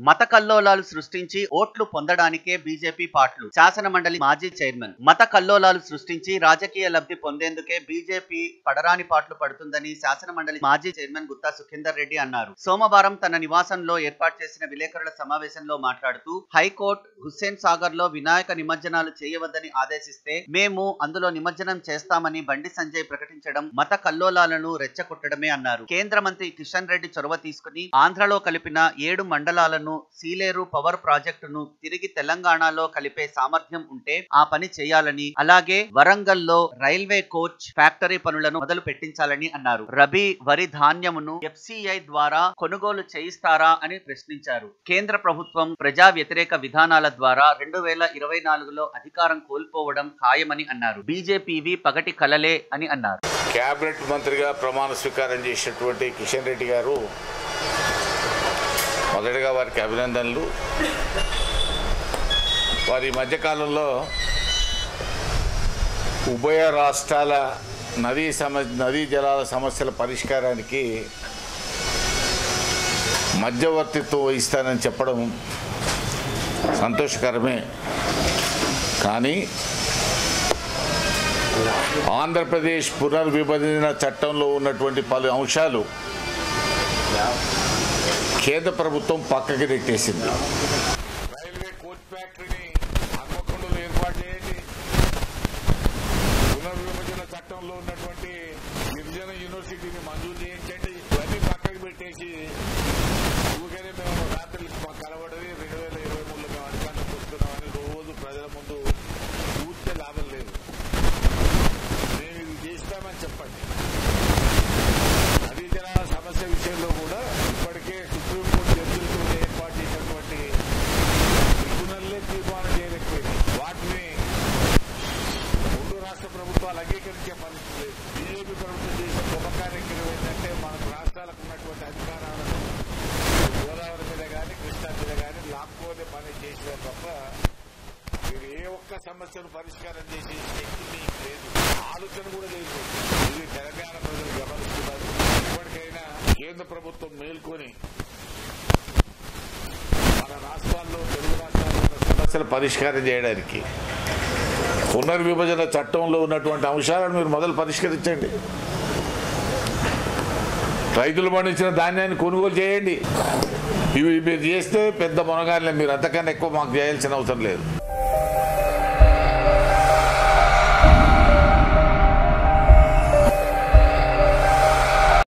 మత కల్లోలాలు సృష్టించి ఓట్లు పొందడానికే బీజేపీ పార్టీలు శాసన మండలి మాజీ చైర్మన్ మత కల్లోలాలు సృష్టించి రాజకీయ లబ్ధి పొందేందుకే బీజేపీ పడరాని పాటలు పడుతుందని శాసన మండలి మాజీ చైర్మన్ గుత్తా సుఖేందర్ రెడ్డి అన్నారు సోమవారం తన నివాసంలో ఏర్పాటు చేసిన విలేకరుల సమావేశంలో మాట్లాడుతూ హైకోర్టు హుస్సేన్ సాగర్ లో వినాయక నిమజ్జనాలు చేయవద్దని ఆదేశిస్తే మేము అందులో నిమజ్జనం చేస్తామని బండి సంజయ్ ప్రకటించడం మత కల్లోలాలను రెచ్చగొట్టడమే అన్నారు కేంద్ర మంత్రి కిషన్ రెడ్డి చొరవ తీసుకుని ఆంధ్రలో కలిపిన ఏడు మండలాలను సీలేరు పవర్ ప్రాజెక్టును తిరిగి తెలంగాణలో కలిపే సామర్థ్యం ఉంటే ఆ పని చేయాలని అలాగే వరంగల్లో రైల్వే కోచ్ ఫ్యాక్టరీ పనులను మొదలు పెట్టించాలని అన్నారు రబీ వరి ధాన్యమును ఎఫ్సిఐ ద్వారా కొనుగోలు చేయిస్తారా అని ప్రశ్నించారు కేంద్ర ప్రభుత్వం ప్రజా వ్యతిరేక విధానాల ద్వారా రెండు వేల ఇరవై నాలుగులో అధికారం కోల్పోవడం ఖాయమని అన్నారు బీజేపీవి పగటి కలలే అని అన్నారు క్యాబినెట్ మంత్రిగా ప్రమాణ స్వీకారం చేసినటువంటి కిషన్ రెడ్డి గారు మొదటగా వారికి అభినందనలు వారి ఈ మధ్యకాలంలో ఉభయ రాష్ట్రాల నదీ సమ నదీ జలాల సమస్యల పరిష్కారానికి మధ్యవర్తిత్వం వహిస్తానని చెప్పడం సంతోషకరమే కానీ ఆంధ్రప్రదేశ్ పునర్విభజన చట్టంలో ఉన్నటువంటి పలు అంశాలు కేంద్ర ప్రభుత్వం పక్కకి నెట్టేసింది రైల్వే కోచ్ ఫ్యాక్టరీని హన్మకొండలో ఏర్పాటు చేయండి పునర్విభజన చట్టంలో ఉన్నటువంటి గిరిజన యూనివర్సిటీని మంజూరు చేయించండి ఇవన్నీ పక్కకి పెట్టేసి ఊరికనే మేము రాత్రులు మా కలవడది రెండు వేల ఇరవై మూడులో మేము అధికారంలోకి వస్తున్నామని రోజు ప్రజల ముందు పూర్తి లాభం లేదు మేము ఇది చేస్తామని చెప్పండి నదీ జలాల సమస్య విషయంలో కూడా ఇప్పటికే సుప్రీంకోర్టు జడ్జిలతో ఏర్పాటు చేసినటువంటి ట్రిబ్యునల్లే తీర్మానం చేయలేకపోయింది వాటిని రెండు రాష్ట్ర ప్రభుత్వాలు అంగీకరించే పరిస్థితి లేదు బీజేపీ ప్రభుత్వం చేసిన గొప్ప కార్యక్రమం ఏంటంటే మనకు రాష్ట్రాలకు ఉన్నటువంటి అధికారాలను గోదావరి మీద కానీ కృష్ణా మీద కానీ లాక్కోనే పని చేసినారు తప్ప మీరు ఏ ఒక్క సమస్యను పరిష్కారం చేసే శక్తి మీకు లేదు ఆలోచన కూడా లేదు ఇది తెలంగాణ ప్రజలు గమనిస్తున్నారు ఇప్పటికైనా కేంద్ర ప్రభుత్వం మేల్కొని మన రాష్ట్రాల్లో తెలుగు రాష్ట్రాల్లో ఉన్న సమస్యలు పరిష్కారం చేయడానికి పునర్విభజన చట్టంలో ఉన్నటువంటి అంశాలను మీరు మొదలు పరిష్కరించండి రైతులు పండించిన ధాన్యాన్ని కొనుగోలు చేయండి ఇవి మీరు చేస్తే పెద్ద మునగానే మీరు అంతకన్నా ఎక్కువ మాకు చేయాల్సిన అవసరం లేదు